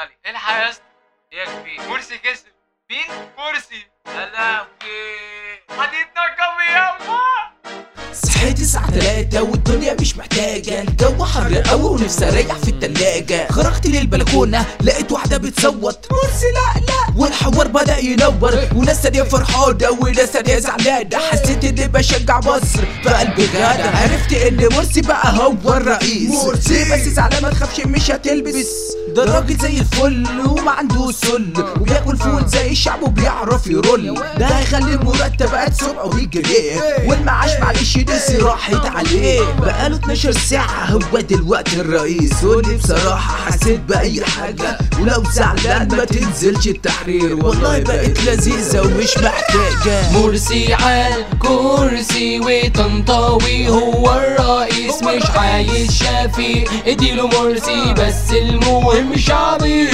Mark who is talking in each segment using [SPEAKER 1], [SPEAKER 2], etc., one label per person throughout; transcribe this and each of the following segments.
[SPEAKER 1] علي الحق يا اسطى يا كبير مرسي كسب مين مرسي يا لهوي هتتنقم ياما
[SPEAKER 2] صحيت الساعة تلاتة والدنيا مش محتاجة الجو حر قوي ونفسي اريح في التلاجة خرجت للبلكونة لقيت واحدة بتصوت مرسي لا لا والحوار بدأ ينور وناس تانية فرحانة وناس تانية زعلانة حسيت اني بشجع مصر في قلب غانا عرفت ان مرسي بقى هو الرئيس مرسي بس زعلان ما تخافش مش هتلبس ده راجل زي الفل وما عنده سل وبياكل فول زي الشعب وبيعرف يرول ده هيخلي المرتبات سبعة ويجري والمعاش معلش نسي راحت عليه بقاله 12 ساعة هو دلوقتي الرئيس قولي بصراحة حسيت بأي حاجة ولو زعلان ما تنزلش التحرير والله بقت لذيذة ومش محتاجة
[SPEAKER 3] مرسي عال كرسي وطنطاوي هو الرئيس مش عايز شفيق اديله مرسي بس المهم شعبي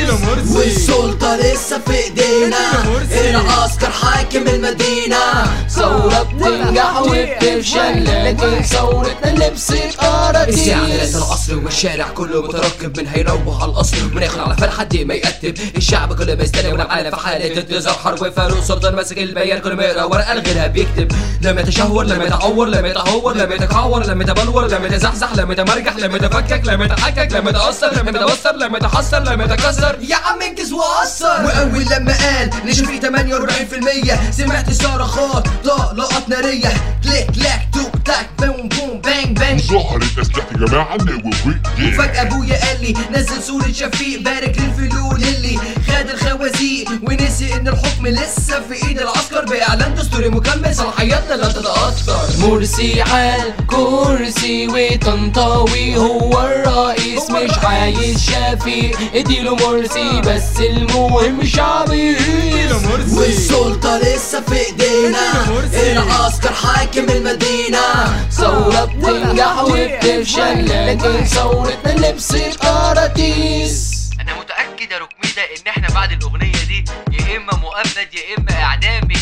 [SPEAKER 4] والسلطة لسه في ايدينا العسكر حاكم المدينة
[SPEAKER 3] ثورة بتنجح وبتفشل لكن ثورتنا لبست
[SPEAKER 4] الساعة
[SPEAKER 3] قراطيس
[SPEAKER 4] 3 العصر والشارع كله مترقب من هيروح على القصر من ياخد على فال حد ما يقتب الشعب كله بيستنى والعالم في حالة انتظار حرب فاروق سلطان ماسك البيان كل ما يقرا ورقة الغيرها بيكتب لم يتشهور لم يتعور لم يتهور لم يتكعور لم يتبلور لم يتزحزح لم يتمرجح لم يتفكك لم يتحكك لم يتأثر لم يتوسر لم يتحسر لم يتكسر يا عم انجز وأثر وأول لما قال نشوف في 48% سمعت صرخات طلقات نارية كليك كلاك توك تاك بوم بوم بانج بانج
[SPEAKER 5] ظهرت أسلحة يا جماعة ووي
[SPEAKER 4] وفجأة ابويا قال لي نزل صورة شفيق بارك للفلول اللي خد الخوازيق ونسي ان الحكم لسه في ايد العسكر باعلان دستوري مكمل صلاحياتنا لا تتأثر
[SPEAKER 3] مرسي عال كرسي وطنطاوي هو الرئيس مش عايز شفيق اديله مرسي بس المهم شعبي
[SPEAKER 4] والسلطة لسه في ايدينا العسكر حاكم المدينة
[SPEAKER 3] ثورة بتنجح وبتفشل لكن ثورتنا لبست قراطيس
[SPEAKER 1] انا متاكد يا ركميده ان احنا بعد الاغنيه دي يا اما مؤبد يا اما اعدام